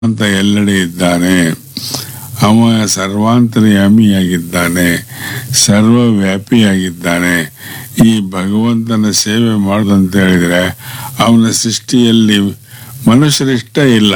ಅಂತ ಎಲ್ಲೆಡೆ ಇದ್ದಾನೆ ಅವ ಸರ್ವಾಂತರ್ಯಾಮಿಯಾಗಿದ್ದಾನೆ ಸರ್ವವ್ಯಾಪಿಯಾಗಿದ್ದಾನೆ ಈ ಭಗವಂತನ ಸೇವೆ ಮಾಡುದಂತ ಹೇಳಿದ್ರೆ ಅವನ ಸೃಷ್ಟಿಯಲ್ಲಿ ಮನುಷ್ಯರಿಷ್ಟ ಇಲ್ಲ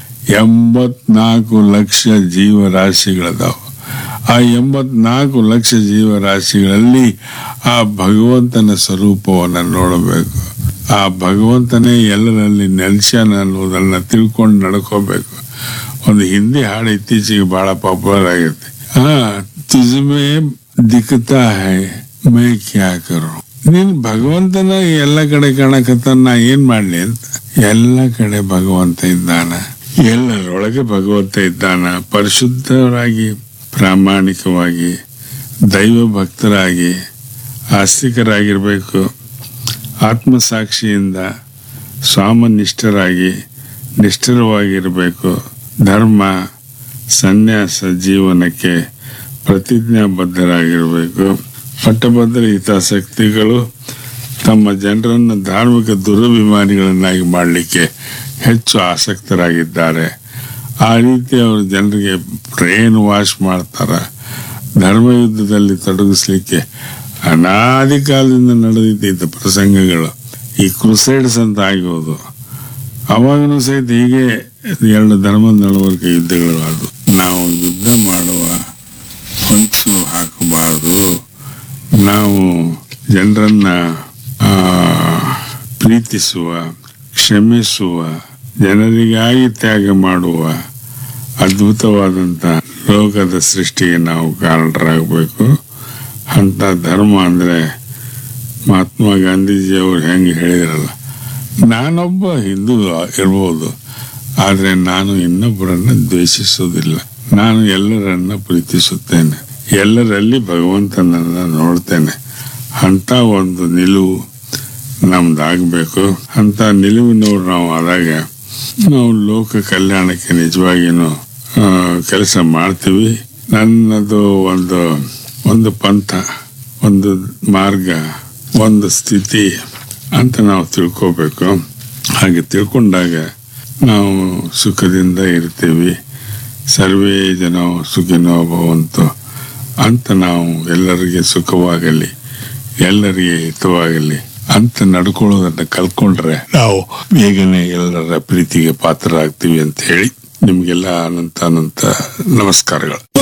ಎಂಬತ್ನಾಲ್ಕು ಲಕ್ಷ ಜೀವರಾಶಿಗಳದಾವ ಆ ಎಂಬತ್ನಾಲ್ಕು ಲಕ್ಷ ಜೀವರಾಶಿಗಳಲ್ಲಿ ಆ ಭಗವಂತನ ಸ್ವರೂಪವನ್ನು ನೋಡಬೇಕು ಆ ಭಗವಂತನೇ ಎಲ್ಲರಲ್ಲಿ ನೆಲೆಸ್ಯಾನ ಅನ್ನೋದನ್ನ ತಿಳ್ಕೊಂಡು ನಡ್ಕೋಬೇಕು ಒಂದು ಹಿಂದಿ ಹಾಡು ಇತ್ತೀಚೆಗೆ ಬಹಳ ಪಾಪ್ಯುಲರ್ ಆಗೈತೆ ಹಾ ತುಜಮೆ ದಿಕ್ತಾ ಹೈ ಮೈ ಕ್ಯಾ ಕರು ನೀನ್ ಭಗವಂತನ ಎಲ್ಲ ಕಡೆ ಕಾಣಕತ್ತ ನಾ ಏನ್ ಮಾಡ್ಲಿ ಅಂತ ಎಲ್ಲ ಕಡೆ ಭಗವಂತ ಇದ್ದಾನ ಎಲ್ಲರೊಳಗೆ ಭಗವಂತ ಇದ್ದಾನ ಪರಿಶುದ್ಧರಾಗಿ ಪ್ರಾಮಾಣಿಕವಾಗಿ ದೈವ ಭಕ್ತರಾಗಿ ಆಸ್ತಿಕರಾಗಿರ್ಬೇಕು ಆತ್ಮಸಾಕ್ಷಿಯಿಂದ ಸ್ವಾಮನಿಷ್ಠರಾಗಿ ನಿಷ್ಠರವಾಗಿರಬೇಕು ಧರ್ಮ ಸನ್ಯಾಸ ಜೀವನಕ್ಕೆ ಪ್ರತಿಜ್ಞಾಬದ್ಧರಾಗಿರಬೇಕು ಪಟ್ಟಭದ್ರ ಹಿತಾಸಕ್ತಿಗಳು ತಮ್ಮ ಜನರನ್ನು ಧಾರ್ಮಿಕ ದುರಭಿಮಾನಿಗಳನ್ನಾಗಿ ಮಾಡಲಿಕ್ಕೆ ಹೆಚ್ಚು ಆಸಕ್ತರಾಗಿದ್ದಾರೆ ಆ ರೀತಿ ಅವರು ಜನರಿಗೆ ಬ್ರೇನ್ ವಾಶ್ ಮಾಡ್ತಾರೆ ಧರ್ಮಯುದ್ಧದಲ್ಲಿ ತೊಡಗಿಸ್ಲಿಕ್ಕೆ ಅನಾದಿ ಕಾಲದಿಂದ ನಡೆದಿದ್ದ ಪ್ರಸಂಗಗಳು ಈ ಕ್ರುಸೈಡ್ಸ್ ಅಂತ ಆಗಿರೋದು ಅವಾಗನೂ ಸಹಿತ ಹೀಗೆ ಎರಡು ಧರ್ಮದ ನಡವಳಿಕೆ ಯುದ್ಧಗಳು ಆದವು ನಾವು ಯುದ್ಧ ಮಾಡುವ ಹೊಂಚು ಹಾಕಬಾರದು ನಾವು ಜನರನ್ನ ಆ, ಪ್ರೀತಿಸುವ ಕ್ಷಮಿಸುವ ಜನರಿಗಾಗಿ ತ್ಯಾಗ ಮಾಡುವ ಅದ್ಭುತವಾದಂಥ ಲೋಕದ ಸೃಷ್ಟಿಗೆ ನಾವು ಕಾರಣರಾಗಬೇಕು ಅಂತ ಧರ್ಮ ಅಂದ್ರೆ ಮಹಾತ್ಮ ಗಾಂಧೀಜಿಯವರು ಹೆಂಗೆ ಹೇಳಿದ್ರಲ್ಲ ನಾನೊಬ್ಬ ಹಿಂದೂ ಇರ್ಬೋದು ಆದರೆ ನಾನು ಇನ್ನೊಬ್ಬರನ್ನ ದ್ವೇಷಿಸುವುದಿಲ್ಲ ನಾನು ಎಲ್ಲರನ್ನ ಪ್ರೀತಿಸುತ್ತೇನೆ ಎಲ್ಲರಲ್ಲಿ ಭಗವಂತನನ್ನ ನೋಡ್ತೇನೆ ಅಂತ ಒಂದು ನಿಲುವು ನಮ್ದಾಗಬೇಕು ಅಂತ ನಿಲುವಿನವ್ರು ನಾವು ಆದಾಗ ನಾವು ಲೋಕ ಕಲ್ಯಾಣಕ್ಕೆ ನಿಜವಾಗಿನೂ ಕೆಲಸ ಮಾಡ್ತೀವಿ ನನ್ನದು ಒಂದು ಒಂದು ಪಂಥ ಒಂದು ಮಾರ್ಗ ಒಂದು ಸ್ಥಿತಿ ಅಂತ ನಾವು ತಿಳ್ಕೋಬೇಕು ಹಾಗೆ ತಿಳ್ಕೊಂಡಾಗ ನಾವು ಸುಖದಿಂದ ಇರ್ತೀವಿ ಸರ್ವೇ ಜನ ಸುಖಿನೋ ಭವಂತು ಅಂತ ನಾವು ಎಲ್ಲರಿಗೆ ಸುಖವಾಗಲಿ ಎಲ್ಲರಿಗೆ ಹಿತವಾಗಲಿ ಅಂತ ನಡ್ಕೊಳ್ಳೋದನ್ನ ಕಲ್ಕೊಂಡ್ರೆ ನಾವು ಬೇಗನೆ ಎಲ್ಲರ ಪ್ರೀತಿಗೆ ಪಾತ್ರರಾಗ್ತೀವಿ ಅಂತ ಹೇಳಿ ನಿಮ್ಗೆಲ್ಲ ಅನಂತ ಅನಂತ ನಮಸ್ಕಾರಗಳು